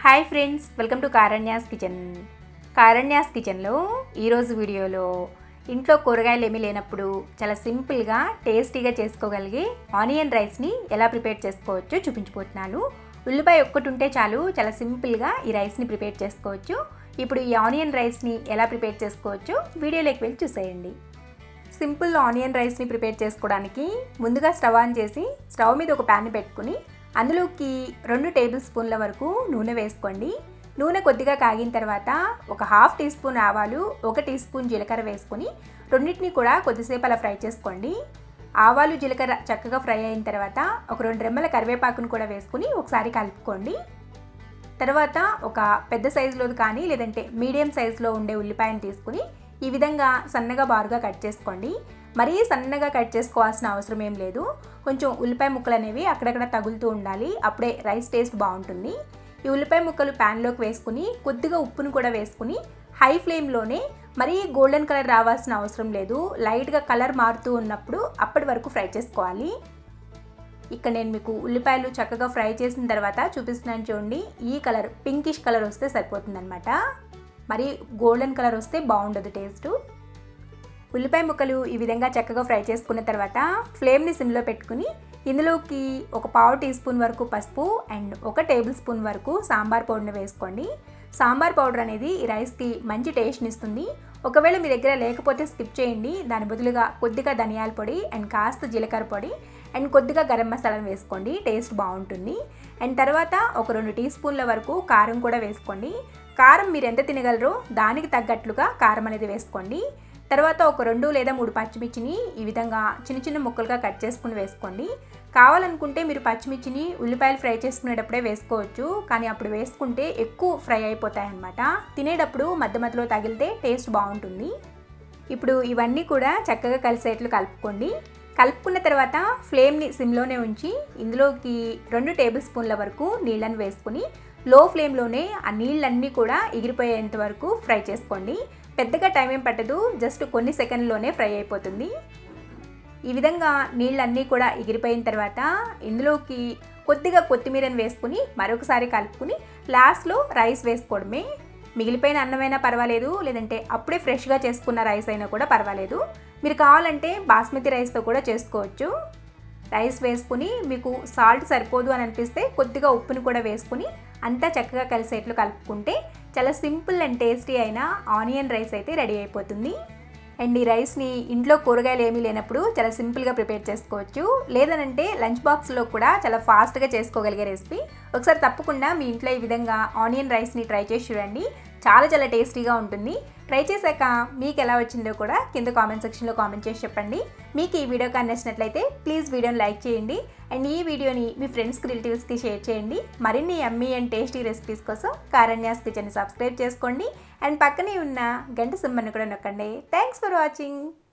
hi friends welcome to Karanya's kitchen Karanya's కిచెన్లో ఈరోజు వీడియోలో ఇంట్లో కూరగాయలు ఏమీ లేనప్పుడు చాలా సింపుల్గా టేస్టీగా చేసుకోగలిగే ఆనియన్ రైస్ని ఎలా ప్రిపేర్ చేసుకోవచ్చో చూపించిపోతున్నాను ఉల్లిపాయ ఒక్కటి ఉంటే చాలు చాలా సింపుల్గా ఈ రైస్ని ప్రిపేర్ చేసుకోవచ్చు ఇప్పుడు ఈ ఆనియన్ రైస్ని ఎలా ప్రిపేర్ చేసుకోవచ్చో వీడియోలోకి వెళ్ళి చూసేయండి సింపుల్ ఆనియన్ రైస్ని ప్రిపేర్ చేసుకోవడానికి ముందుగా స్టవ్ ఆన్ చేసి స్టవ్ మీద ఒక ప్యాన్ పెట్టుకుని అందులోకి రెండు టేబుల్ స్పూన్ల వరకు నూనె వేసుకోండి నూనె కొద్దిగా కాగిన తర్వాత ఒక హాఫ్ టీ స్పూన్ ఆవాలు ఒక టీ స్పూన్ జీలకర్ర వేసుకొని రెండింటిని కూడా కొద్దిసేపు అలా ఫ్రై చేసుకోండి ఆవాలు జీలకర్ర చక్కగా ఫ్రై అయిన తర్వాత ఒక రెండు రెమ్మల కరివేపాకును కూడా వేసుకుని ఒకసారి కలుపుకోండి తర్వాత ఒక పెద్ద సైజులోది కానీ లేదంటే మీడియం సైజులో ఉండే ఉల్లిపాయను తీసుకుని ఈ విధంగా సన్నగా బారుగా కట్ చేసుకోండి మరీ సన్నగా కట్ చేసుకోవాల్సిన అవసరం ఏం లేదు కొంచెం ఉల్లిపాయ ముక్కలు అనేవి అక్కడక్కడ తగులుతూ ఉండాలి అప్పుడే రైస్ టేస్ట్ బాగుంటుంది ఈ ఉల్లిపాయ ముక్కలు ప్యాన్లోకి వేసుకుని కొద్దిగా ఉప్పును కూడా వేసుకుని హై ఫ్లేమ్లోనే మరీ గోల్డెన్ కలర్ రావాల్సిన అవసరం లేదు లైట్గా కలర్ మారుతూ ఉన్నప్పుడు అప్పటి వరకు ఫ్రై చేసుకోవాలి ఇక్కడ నేను మీకు ఉల్లిపాయలు చక్కగా ఫ్రై చేసిన తర్వాత చూపిస్తున్నాను చూడండి ఈ కలర్ పింకిష్ కలర్ వస్తే సరిపోతుందన్నమాట మరి గోల్డెన్ కలర్ వస్తే బాగుండదు టేస్ట్ ఉల్లిపాయ ముక్కలు ఈ విధంగా చక్కగా ఫ్రై చేసుకున్న తర్వాత ఫ్లేమ్ని సిమ్లో పెట్టుకుని ఇందులోకి ఒక పావు టీ స్పూన్ వరకు పసుపు అండ్ ఒక టేబుల్ స్పూన్ వరకు సాంబార్ పౌడర్ని వేసుకోండి సాంబార్ పౌడర్ అనేది ఈ రైస్కి మంచి టేస్ట్ని ఇస్తుంది ఒకవేళ మీ దగ్గర లేకపోతే స్కిప్ చేయండి దాని బదులుగా కొద్దిగా ధనియాల పొడి అండ్ కాస్త జీలకర్ర పొడి అండ్ కొద్దిగా గరం మసాలాను వేసుకోండి టేస్ట్ బాగుంటుంది అండ్ తర్వాత ఒక రెండు టీ స్పూన్ల వరకు కారం కూడా వేసుకోండి కారం మీరు ఎంత తినగలరో దానికి తగ్గట్లుగా కారం అనేది వేసుకోండి తర్వాత ఒక రెండు లేదా మూడు పచ్చిమిర్చిని ఈ విధంగా చిన్న చిన్న ముక్కలుగా కట్ చేసుకుని వేసుకోండి కావాలనుకుంటే మీరు పచ్చిమిర్చిని ఉల్లిపాయలు ఫ్రై చేసుకునేటప్పుడే వేసుకోవచ్చు కానీ అప్పుడు వేసుకుంటే ఎక్కువ ఫ్రై అయిపోతాయి అన్నమాట తినేటప్పుడు మధ్య మధ్యలో తగిలితే టేస్ట్ బాగుంటుంది ఇప్పుడు ఇవన్నీ కూడా చక్కగా కలిసేట్లు కలుపుకోండి కలుపుకున్న తర్వాత ఫ్లేమ్ని సిమ్లోనే ఉంచి ఇందులోకి రెండు టేబుల్ స్పూన్ల వరకు నీళ్ళని వేసుకుని లో ఫ్లేమ్లోనే ఆ నీళ్ళన్నీ కూడా ఎగిరిపోయేంత వరకు ఫ్రై చేసుకోండి పెద్దగా టైం ఏం పట్టదు జస్ట్ కొన్ని సెకండ్లోనే ఫ్రై అయిపోతుంది ఈ విధంగా నీళ్ళన్నీ కూడా ఎగిరిపోయిన తర్వాత ఇందులోకి కొద్దిగా కొత్తిమీరని వేసుకుని మరొకసారి కలుపుకుని లాస్ట్లో రైస్ వేసుకోవడమే మిగిలిపోయిన అన్నమైనా పర్వాలేదు లేదంటే అప్పుడే ఫ్రెష్గా చేసుకున్న రైస్ అయినా కూడా పర్వాలేదు మీరు కావాలంటే బాస్మతి రైస్తో కూడా చేసుకోవచ్చు రైస్ వేసుకుని మీకు సాల్ట్ సరిపోదు అని అనిపిస్తే కొద్దిగా ఉప్పుని కూడా వేసుకుని అంతా చక్కగా కలిసేట్లు కలుపుకుంటే చాలా సింపుల్ అండ్ టేస్టీ అయిన ఆనియన్ రైస్ అయితే రెడీ అయిపోతుంది అండ్ ఈ రైస్ని ఇంట్లో కూరగాయలు ఏమీ లేనప్పుడు చాలా సింపుల్గా ప్రిపేర్ చేసుకోవచ్చు లేదనంటే లంచ్ బాక్స్లో కూడా చాలా ఫాస్ట్గా చేసుకోగలిగే రెసిపీ ఒకసారి తప్పకుండా మీ ఇంట్లో ఈ విధంగా ఆనియన్ రైస్ని ట్రై చేసి చూడండి చాలా చాలా టేస్టీగా ఉంటుంది ట్రై చేశాక మీకు ఎలా వచ్చిందో కూడా కింద కామెంట్ సెక్షన్లో కామెంట్ చేసి చెప్పండి మీకు ఈ వీడియో కానీ నచ్చినట్లయితే ప్లీజ్ వీడియోని లైక్ చేయండి అండ్ ఈ వీడియోని మీ ఫ్రెండ్స్కి రిలేటివ్స్కి షేర్ చేయండి మరిన్ని అమ్మీ అండ్ టేస్టీ రెసిపీస్ కోసం కారణ్యాస్ కిచెన్ని సబ్స్క్రైబ్ చేసుకోండి అండ్ పక్కనే ఉన్న గంట సింబల్ని కూడా నొక్కండి థ్యాంక్స్ ఫర్ వాచింగ్